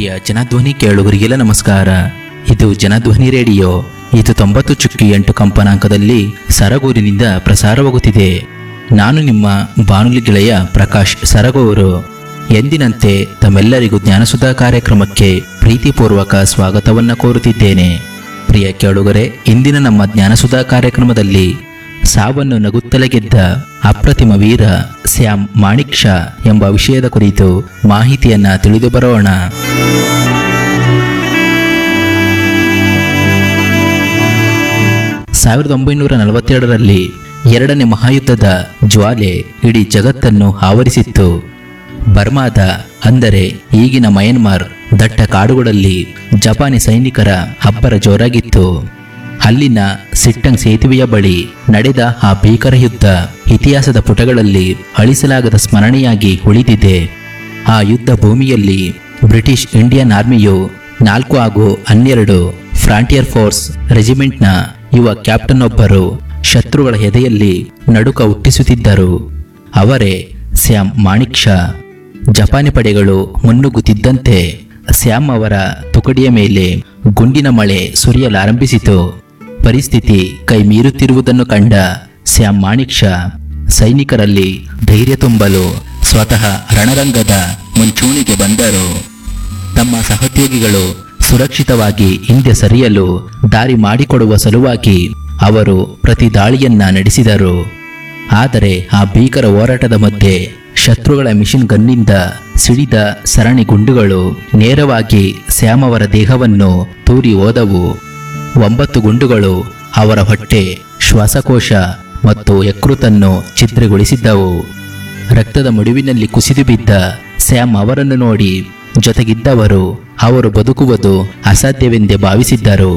ಪ್ರಿಯ ಜನಧ್ವನಿ ಕೇಳುಗರಿಗೆಲ್ಲ ನಮಸ್ಕಾರ ಇದು ಜನಧ್ವನಿ ರೇಡಿಯೋ ಇದು ತೊಂಬತ್ತು ಚುಕ್ಕಿ ಎಂಟು ಕಂಪನಾಂಕದಲ್ಲಿ ಸರಗೂರಿನಿಂದ ಪ್ರಸಾರವಾಗುತ್ತಿದೆ ನಾನು ನಿಮ್ಮ ಬಾನುಲಿ ಗೆಳೆಯ ಪ್ರಕಾಶ್ ಸರಗೂರು ಎಂದಿನಂತೆ ತಮ್ಮೆಲ್ಲರಿಗೂ ಜ್ಞಾನಸುಧಾ ಕಾರ್ಯಕ್ರಮಕ್ಕೆ ಪ್ರೀತಿಪೂರ್ವಕ ಸ್ವಾಗತವನ್ನ ಕೋರುತ್ತಿದ್ದೇನೆ ಪ್ರಿಯ ಕೇಳುಗರೆ ಇಂದಿನ ನಮ್ಮ ಜ್ಞಾನಸುಧಾ ಕಾರ್ಯಕ್ರಮದಲ್ಲಿ ಸಾವನ್ನು ನಗುತ್ತಲೇ ಗೆದ್ದ ಅಪ್ರತಿಮ ವೀರ ಸ್ಯಾಮ್ ಮಾಣಿಕ್ ಶಾ ಎಂಬ ವಿಷಯದ ಕುರಿತು ಮಾಹಿತಿಯನ್ನ ತಿಳಿದು ಬರೋಣ ಸಾವಿರದ ಒಂಬೈನೂರ ನಲವತ್ತೆರಡರಲ್ಲಿ ಎರಡನೇ ಮಹಾಯುದ್ಧದ ಜ್ವಾಲೆ ಇಡೀ ಜಗತ್ತನ್ನು ಆವರಿಸಿತ್ತು ಬರ್ಮಾದ ಅಂದರೆ ಈಗಿನ ಮಯನ್ಮಾರ್ ದಟ್ಟ ಕಾಡುಗಳಲ್ಲಿ ಜಪಾನಿ ಸೈನಿಕರ ಅಬ್ಬರ ಜೋರಾಗಿತ್ತು ಅಲ್ಲಿನ ಸಿಟ್ಟಂಗ್ ಸೇತುವೆಯ ಬಳಿ ನಡೆದ ಆ ಭೀಕರ ಯುದ್ಧ ಇತಿಹಾಸದ ಪುಟಗಳಲ್ಲಿ ಅಳಿಸಲಾಗದ ಸ್ಮರಣೆಯಾಗಿ ಉಳಿದಿದೆ ಆ ಯುದ್ಧ ಭೂಮಿಯಲ್ಲಿ ಬ್ರಿಟಿಷ್ ಇಂಡಿಯನ್ ಆರ್ಮಿಯು ನಾಲ್ಕು ಹಾಗೂ ಹನ್ನೆರಡು ಫ್ರಾಂಟಿಯರ್ ಫೋರ್ಸ್ ರೆಜಿಮೆಂಟ್ನ ಯುವ ಕ್ಯಾಪ್ಟನ್ ಒಬ್ಬರು ಶತ್ರುಗಳ ಎದೆಯಲ್ಲಿ ನಡುಕ ಹುಟ್ಟಿಸುತ್ತಿದ್ದರು ಅವರೇ ಸ್ಯಾಮ್ ಮಾಣಿಕ್ ಶಾ ಜಪಾನಿ ಪಡೆಗಳು ಮುನ್ನುಗ್ಗುತ್ತಿದ್ದಂತೆ ಸ್ಯಾಮ್ ಅವರ ತುಕಡಿಯ ಮೇಲೆ ಗುಂಡಿನ ಮಳೆ ಸುರಿಯಲಾರಂಭಿಸಿತು ಪರಿಸ್ಥಿತಿ ಕೈ ಮೀರುತ್ತಿರುವುದನ್ನು ಕಂಡ ಸ್ಯಾಮ್ ಮಾಣಿಕ್ ಶಾ ಸೈನಿಕರಲ್ಲಿ ಧೈರ್ಯ ತುಂಬಲು ಸ್ವತಃ ರಣರಂಗದ ಮುಂಚೂಣಿಗೆ ಬಂದರು ತಮ್ಮ ಸಹೋದ್ಯೋಗಿಗಳು ಸುರಕ್ಷಿತವಾಗಿ ಹಿಂದೆ ಸರಿಯಲು ದಾರಿ ಮಾಡಿಕೊಡುವ ಸಲುವಾಗಿ ಅವರು ಪ್ರತಿ ದಾಳಿಯನ್ನ ನಡೆಸಿದರು ಆದರೆ ಆ ಭೀಕರ ಹೋರಾಟದ ಮಧ್ಯೆ ಶತ್ರುಗಳ ಮಿಷಿನ್ ಗನ್ನಿಂದ ಸಿಡಿದ ಸರಣಿ ಗುಂಡುಗಳು ನೇರವಾಗಿ ಸ್ಯಾಮ್ ಅವರ ದೇಹವನ್ನು ತೂರಿ ಹೋದವು ಒಂಬತ್ತು ಗುಂಡುಗಳು ಅವರ ಹೊಟ್ಟೆ ಶ್ವಾಸಕೋಶ ಮತ್ತು ಯಕೃತನ್ನು ಛಿದ್ರಗೊಳಿಸಿದ್ದವು ರಕ್ತದ ಮಡುವಿನಲ್ಲಿ ಕುಸಿದು ಬಿದ್ದ ಸ್ಯಾಮ್ ಅವರನ್ನು ನೋಡಿ ಜೊತೆಗಿದ್ದವರು ಅವರು ಬದುಕುವುದು ಅಸಾಧ್ಯವೆಂದೇ ಭಾವಿಸಿದ್ದರು